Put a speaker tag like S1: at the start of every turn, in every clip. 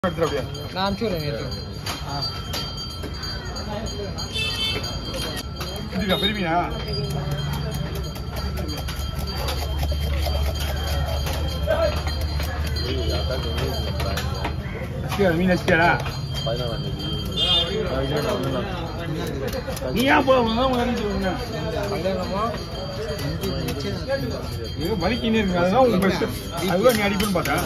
S1: எடுத்துரு அப்படியே
S2: நான் அனுப்பிச்சுடுறேன் நேற்று
S1: இதுக்கா பெருமையா நசிக்கா மீன் நசிக்காடா நீ ஏன் போக உங்க அறிஞ்சு விடுங்க
S2: கல்யாணமா
S1: ஏதோ வலிக்கினே இருக்கு அதுதான் உங்க பெஸ்ட் அதுதான் நீ அடிப்புன்னு பார்த்தேன்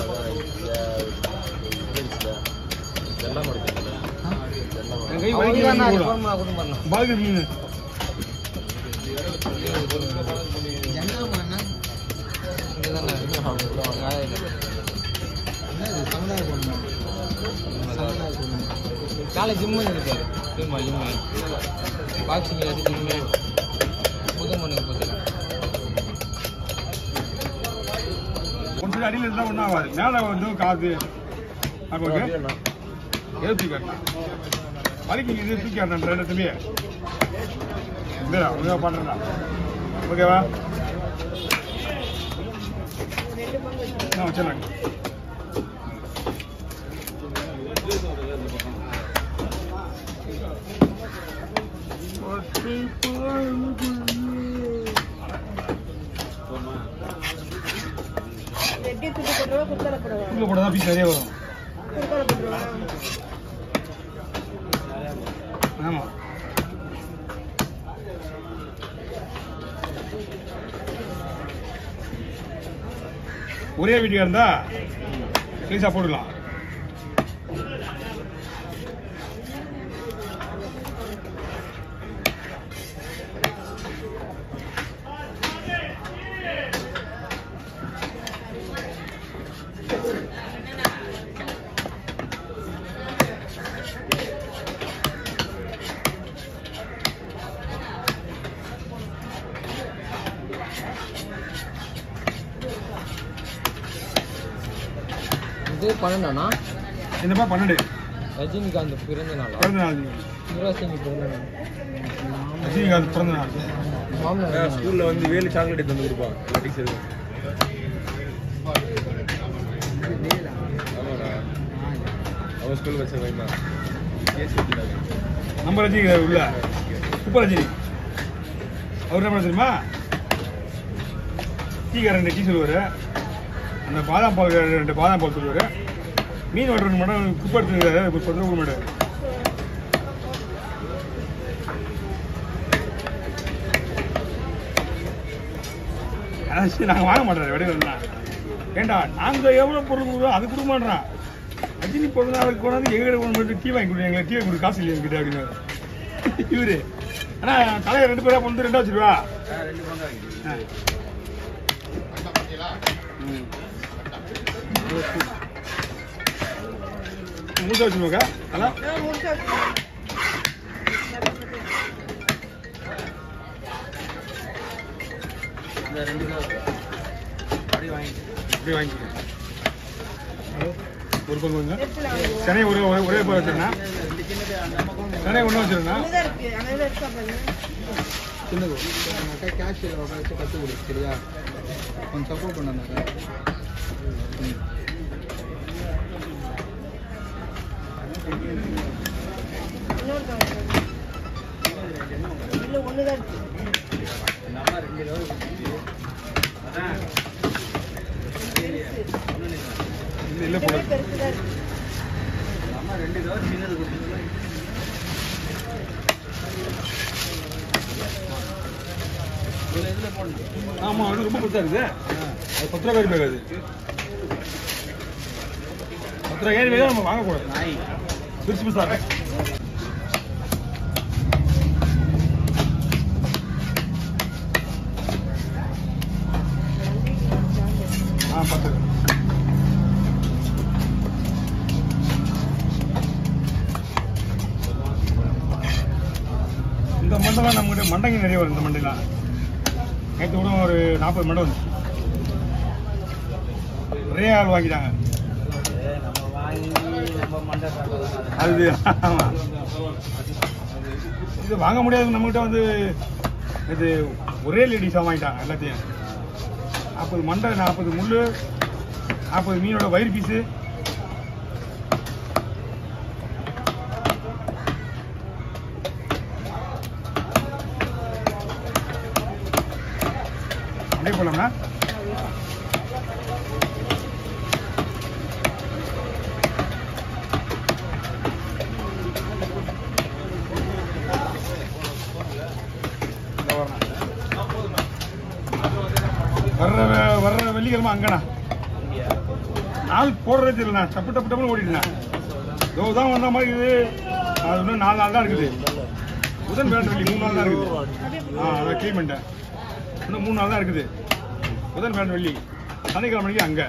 S1: என் கை
S2: அவனுக்கு தான் நான்
S1: வலிக்கு
S2: ஃபோன் பண்ண கூட்டு பண்ணலாம்
S1: பாகு மீன்
S2: நாளை ஜிம்மு இருக்காரு ஜிம்மா ஜிம்மு பாக்ஸிங் அது ஜிம்மு புது மண்ணுக்கு போச்சுல
S1: கொஞ்சம் அடியில் இருந்தால் ஒன்றும் ஆகாது மேலே வந்து காது அப்போ எழுப்பி காட்டலாம் வலிக்கு இது தூக்கி காட்டேன் ரெண்டு தம்பி இல்லைடா ஒழுங்காக பண்ணுறா ஓகேவா நான் வச்சிடலாங்க
S3: எப்படி துணி போட்டுருவா குத்தலை போடுவா
S1: உள்ள போட தான் பீஸ் நிறைய வரும்
S3: குத்தலை போட்டுருவா
S1: ஆமாம் ஒரே வீடியோ இருந்தா ப்ளீஸாக போட்டுக்கலாம்
S2: இது பன்னெண்டாண்ணா
S1: என்னப்பா பன்னெண்டு
S2: ரஜினிகாந்த் பிறந்த நாளா
S1: பிறந்த நாள்
S2: யுவராஜ் பிறந்த நாள்
S1: ரஜினிகாந்த் பிறந்த நாள்
S2: மாமனார்
S4: ஸ்கூல்ல வந்து வேலு சாக்லேட் தந்து கொடுப்பான் எல்லா டீச்சருக்கும் ஆமாடா அவன் ஸ்கூல் வச்ச பையன் கேஸ் வச்சுட்டாங்க
S1: நம்ம ரஜினி உள்ள சூப்பர் ரஜினி அவர் என்ன பண்ண தெரியுமா டீக்காரன் டீ சொல்லுவார் அந்த பாதாம் பால் ரெண்டு பாதாம் பால் சொல்லுவார் மீன் வாட்டர் மட்டும் குப்பை எடுத்துருக்காரு பத்து ரூபா கொடுக்க மாட்டாரு அதான் சரி, நாங்க வாங்க மாட்டோம் வெளியில ஏண்டா நாங்க எவ்வளவு பொருள் கொடுக்குறோம் அது கொடுக்க மாட்டோம் ரஜினி பிறந்த நாளுக்கு கொண்டாந்து எங்க கொண்டு மட்டும் டீ வாங்கி கொடுங்க எங்களுக்கு டீ வாங்கி கொடுக்க காசு இல்லையா என்கிட்ட அப்படின்னு இவரு அண்ணா தலையை ரெண்டு பேரா கொண்டு வந்து ரெண்டா வச்சிருவா
S4: ரெண்டு பங்கு வாங்கி
S1: மூட்டை வச்சிருவாக்கா அதான்
S4: இந்த ரெண்டு கிலோ அப்படியே வாங்கி
S1: அப்படியே வாங்கிக்கோங்க ஒரு பங்கு வந்து சென்னை ஒரே ஒரே ஒரே போய் வச்சிருந்தா
S4: ரெண்டு சின்னது அந்த அம்மா
S1: சென்னை ஒன்று வச்சிருந்தா
S3: அங்கதான் இருக்கு அங்கதான் இருக்கா பாருங்க
S2: சின்னது அக்கா கேஷ் வச்சு கற்றுக் கொடு சரியா கொஞ்சம் சப்போர்ட் பண்ணாங்க
S3: இன்னொரு காமிச்சு இல்ல ஒண்ணுதான் இருக்கு
S4: அந்த அம்மா ரெண்டு கிலோ அதான்
S1: இல்லை இல்லை போட
S3: பெருசுதான் இருக்கு
S4: அந்த அம்மா ரெண்டு கிலோ சின்னது கொடுத்துருக்கோம் இதில் இதில் போடணும்
S1: ஆமாம் அது ரொம்ப பெருசா இருக்குது அது பத்து ரூபா பேர் அது பத்து ரூபா ஏறி வேலை நம்ம வாங்கக்கூடாது
S4: நாய்
S1: பெருசு பெருசா இருக்கு ஆ பத்து இந்த மண்டலம் நம்மகிட்ட மண்டைங்க நிறைய வரும் இந்த மண்டைலாம் நேற்று கூட ஒரு நாற்பது மண்டை வந்து நிறைய ஆள் வாங்கிட்டாங்க
S4: நம்ம வாங்கி நம்ம மண்டை சாப்பிடுறது
S1: அது ஆமா இது வாங்க முடியாது நம்மகிட்ட வந்து இது ஒரே லேடிஸாக வாங்கிட்டாங்க எல்லாத்தையும் நாற்பது மண்டை நாற்பது முள் நாற்பது மீனோட வயிறு பீஸு போடலாம்னா வர்ற வெ- வர்ற வெள்ளிக்கிழமை அங்கண்ணா நாள் போடுறதே தெரியலண்ணா டப்பு டப்பு டப்புன்னு ஓடிட்டுண்ணா இதோ தான் வந்த மாதிரி இது அது இன்னும் நாலு நாள் தான் இருக்குது புதன் வேண்ட வெள்ளி மூணு நாள் தான் இருக்குது ஆ அதான் க்ளீன் பண்ணிட்டேன் இன்னும் மூணு நாள் தான் இருக்குது புதன் வேண்ட வெள்ளி சனிக்கிழமைக்கு அங்கே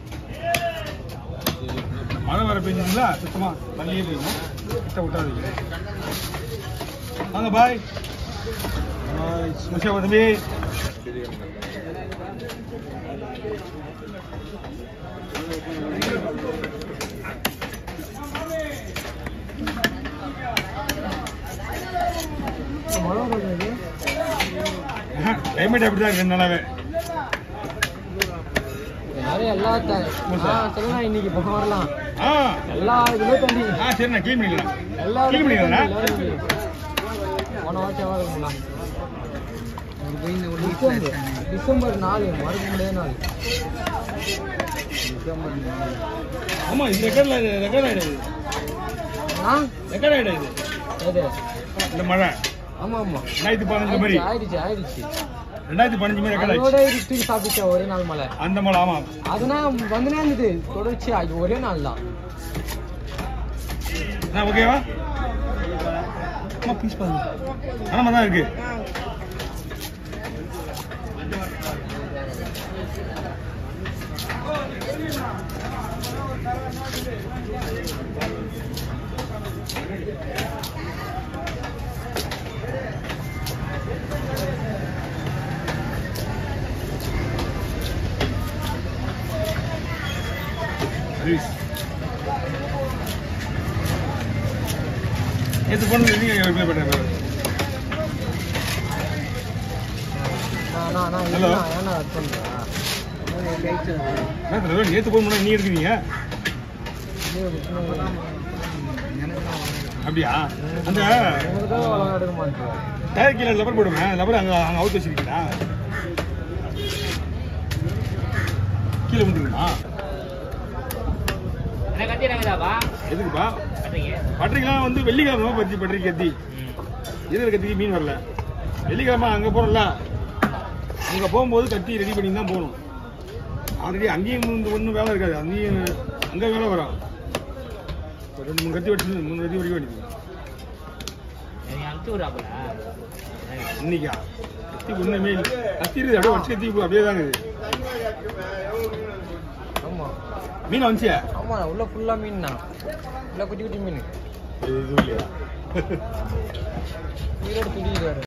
S1: மழை வர பெஞ்சதுங்களா சுத்தமா தண்ணியே போயிடும் கிட்ட விட்டாதீங்க வாங்க பாய் முஷா தம்பி கிளைமேட் அப்படி தான் ரெண்டு நாளாவே
S2: நிறைய எல்லா த- ஆ, சொல்லலாம் இன்னைக்கு இப்போ வரலாம்
S1: ஆ
S2: எல்லா இதுமே தண்ணி
S1: ஆ சரிண்ணா க்ளீன் பண்ணிக்கலாம்
S2: எல்லா
S1: க்ளீன் பண்ணிக்கலாம்ண்ணா
S2: போன வருஷம் வருங்களா டிசம்பர் டிசம்பர் நாலு மறக்க முடியாத நாள்
S1: ஆமா இந்த ரெக்கார்ட்ல ரெக்கார்ட் ஆயிடுது
S2: ஆ
S1: ரெக்கார்ட் ஆயிடுது
S2: எது
S1: இந்த மழை
S2: ஆமா ஆமா
S1: ரெண்டாயிரத்தி பதினஞ்சு மாதிரி
S2: ஆயிடுச்சு ஆயிடுச்சு
S1: ரெண்டாயிரத்தி பதினஞ்சு மாதிரி ரெக்கார்ட்
S2: அதோட
S1: ஆயிடுச்சு
S2: தூக்கி சாப்பிட்டா ஒரே நாள் மழை
S1: அந்த மழை ஆமா
S2: அதெல்லாம் வந்துனே இருந்தது தொடர்ச்சி ஆகி ஒரே நாள் தான்
S1: ஆ ஓகேவா அம்மா பீஸ் பாருங்க ஆமா தான் இருக்கு Please. நேற்று போனது நீங்க ரிப்ளை பண்ணுறேன்
S2: நான் நான் நான்
S1: Hello.
S2: இல்லைண்ணா, ஏன்னா அது பண்ணுறேன்
S1: நேற்று நேற்று போன முன்னாடி நீ இருக்கிறீங்க அப்படியா அந்த
S2: உங்களுக்கு தான் அவ்வளோ எடுக்க மாட்டேன்
S1: டயர் கீழே லெபர் போடுங்க லெபர் அங்கே அங்கே அவுட் வச்சிருக்கீங்களா கீழே விட்டுருமா எதுக்குப்பா பட்டரிக்கலாம் வந்து வெள்ளிக்கிழமை பத்தி பட்டரி கத்தி இருக்கிற கத்திக்கு மீன் வரல வெள்ளிக்கிழமை அங்கே போகிறோம்ல அங்கே போகும்போது கத்தி ரெடி பண்ணி தான் போகணும் ஆல்ரெடி அங்கேயும் இந்த ஒன்றும் வேலை இருக்காது அங்கேயும் அங்கே வேலை வரும் ஒரு ரெண்டு மூணு கத்தி வெட்டி மூணு கத்தி வெடிக்க வேண்டியது இன்னைக்கா கத்தி ஒன்றுமே இல்லை கத்தி இருக்குது அப்படியே வச்சு கத்தி அப்படியே தான் இருக்குது
S2: ஆமாம்
S1: மீன் வந்துச்சியா
S2: ஆமாண்ணா உள்ள ஃபுல்லாக மீன்ண்ணா உள்ள குட்டி குட்டி மீன்
S1: இது இல்லையா
S2: உயிரோடு துடிக்கிறாரு